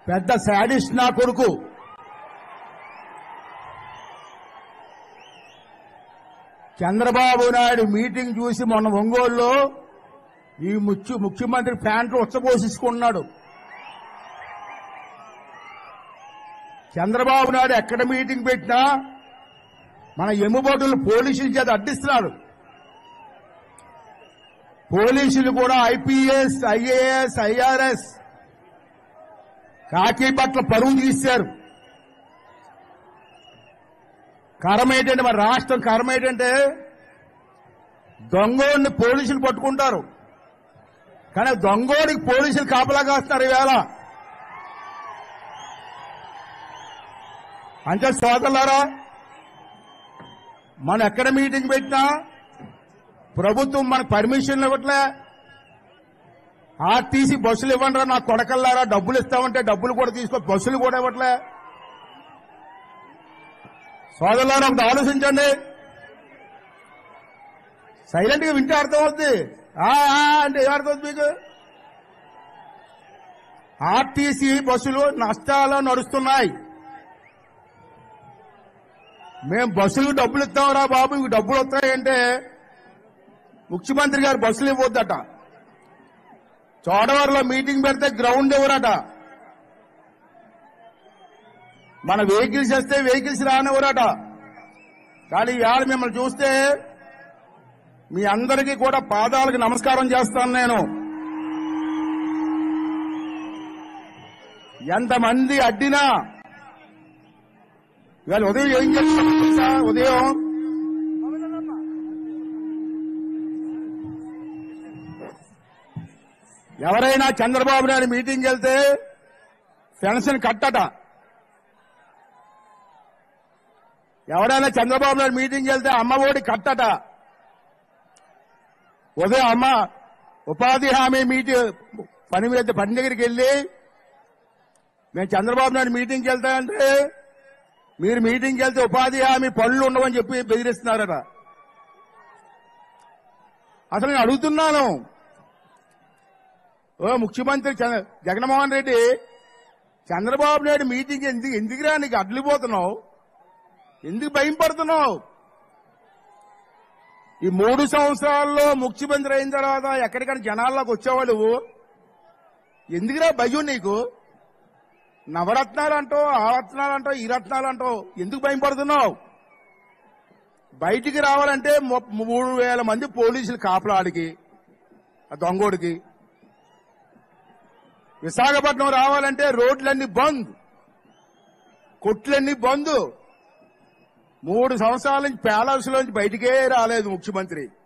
పెద్ద శాడిస్ట్ నా కొడుకు చంద్రబాబు నాయుడు మీటింగ్ చూసి మొన్న ఒంగోలులో ఈ ముఖ్య ముఖ్యమంత్రి ప్యాంట్లు ఉచ్చపోసేసుకున్నాడు చంద్రబాబు నాయుడు ఎక్కడ మీటింగ్ పెట్టినా మన ఎమ్ముబోటులు పోలీసుల చేత అడ్డిస్తున్నారు పోలీసులు కూడా ఐపీఎస్ ఐఏఎస్ ఐఆర్ఎస్ కాకి పట్ల పరువు తీశారు కారణం ఏంటంటే మరి రాష్ట్రం కారణం ఏంటంటే దొంగోడిని పోలీసులు పట్టుకుంటారు కానీ దొంగోడికి పోలీసులు కాపలా కాస్తున్నారు ఈవేళ అంటే సోదరులారా మనం ఎక్కడ మీటింగ్ పెట్టినా ప్రభుత్వం మనకు పర్మిషన్లు ఇవ్వట్లే ఆర్టీసీ బస్సులు ఇవ్వండి నా కొడకల్లారా డబ్బులు ఇస్తామంటే డబ్బులు కూడా తీసుకో బస్సులు కూడా ఇవ్వట్లే సోదరులారా ఒకటి ఆలోచించండి సైలెంట్ గా వింటే అర్థమవుతుంది ఆ, ఆ అంటే ఏం అర్థమవుతుంది మీకు ఆర్టీసీ బస్సులు నష్టాలు నడుస్తున్నాయి మేము బస్సులకు డబ్బులు ఇస్తామరా బాబు ఇవి డబ్బులు వస్తాయంటే ముఖ్యమంత్రి గారు బస్సులు ఇవ్వద్దట చోడవరంలో మీటింగ్ పెడితే గ్రౌండ్ ఇవ్వరట మన వెహికల్స్ వస్తే వెహికల్స్ రానివ్వరట కానీ ఇవాళ మిమ్మల్ని చూస్తే మీ అందరికీ కూడా పాదాలకు నమస్కారం చేస్తాను నేను ఎంతమంది అడ్డినా ఇవాళ ఉదయం ఏం చేస్తాను తెలుసా ఉదయం ఎవరైనా చంద్రబాబు నాయుడు మీటింగ్ వెళ్తే పెన్షన్ కట్టట ఎవరైనా చంద్రబాబు నాయుడు మీటింగ్ వెళ్తే అమ్మ ఒడి కట్టట ఉదయం అమ్మ ఉపాధి హామీ మీటి పని మీద పని దగ్గరికి వెళ్ళి మేము చంద్రబాబు నాయుడు మీటింగ్కి వెళ్తామంటే మీరు మీటింగ్కి వెళ్తే ఉపాధి హామీ పనులు ఉండవని చెప్పి బెదిరిస్తున్నారట అసలు నేను అడుగుతున్నాను ఓ ముఖ్యమంత్రి చంద్ర- జగన్మోహన్ రెడ్డి చంద్రబాబు నాయుడు మీటింగ్ ఎందుకు ఎందుకురా నీకు అడ్లిపోతున్నావు ఎందుకు భయం పడుతున్నావు ఈ మూడు సంవత్సరాల్లో ముఖ్యమంత్రి అయిన తర్వాత ఎక్కడికైనా జనాల్లోకి వచ్చేవాళ్ళు ఎందుకురా భయం నీకు నవరత్నాలు అంటావు ఆ రత్నాలు అంటావు ఈ రత్నాలు అంటావు ఎందుకు భయం పడుతున్నావు బయటికి రావాలంటే ము- మూడు వేల మంది పోలీసులు కాపలాడికి ఆ దొంగోడికి విశాఖపట్నం రావాలంటే రోడ్లన్నీ బంద్ కొట్లన్నీ బంద్ మూడు సంవత్సరాల నుంచి ప్యాలెస్ లోంచి బయటికే రాలేదు ముఖ్యమంత్రి